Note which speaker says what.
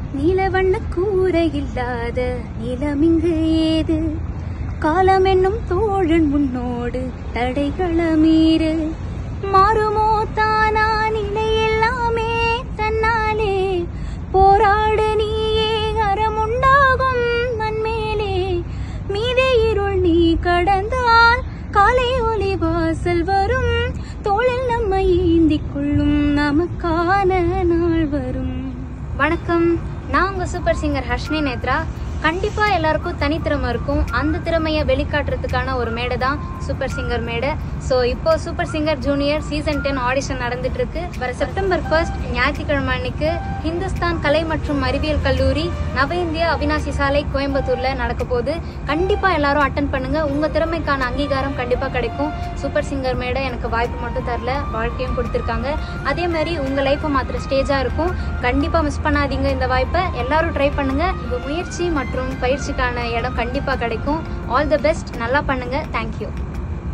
Speaker 1: நீலவண்ண கூரை இல்லாத நிலமிங்கு ஏது காலம் என்னும் தோழன் முன்னோடு தடைகள மீறு மாறுமோ தானா நிலை எல்லாமே தன்னாலே போராடு நீயே அறமுண்டாகும் மண்மேலே மீதே இருள் நீ கடந்தால் காலை ஒளி வாசல் வரும் தோளில் நம்மை ஏந்திக் கொள்ளும் நமக்கான நாள் வரும் வணக்கம் நான் உங்க சூப்பர் சிங்கர் ஹர்ஷினி நேத்ரா கண்டிப்பா எல்லாருக்கும் தனித்திறமை இருக்கும் அந்த திறமையை வெளிக்காட்டுறதுக்கான ஒரு மேடை தான் சூப்பர் சிங்கர் மேடை ஸோ இப்போ super singer junior season ten audition நடந்துட்டு இருக்கு வர செப்டம்பர் ஃபர்ஸ்ட் ஞாயிற்றுக்கிழமை அன்னைக்கு ஹிந்துஸ்தான் கலை மற்றும் அறிவியல் கல்லூரி நவ இந்திய அவினாசி சாலை கோயம்புத்தூர்ல நடக்க போகுது கண்டிப்பா எல்லாரும் அட்டன் பண்ணுங்க உங்க திறமைக்கான அங்கீகாரம் கண்டிப்பா கிடைக்கும் சூப்பர் சிங்கர் மேடை எனக்கு வாய்ப்பு மட்டும் தரல வாழ்க்கையும் கொடுத்துருக்காங்க அதே மாதிரி உங்க லைஃப்பை மாத்திர ஸ்டேஜா இருக்கும் கண்டிப்பா மிஸ் பண்ணாதீங்க இந்த வாய்ப்பை எல்லாரும் ட்ரை பண்ணுங்க உங்க முயற்சி மற்றும் பயிற்சிக்கான இடம் கண்டிப்பா கிடைக்கும் ஆல் தி பெஸ்ட் நல்லா பண்ணுங்க தேங்க்யூ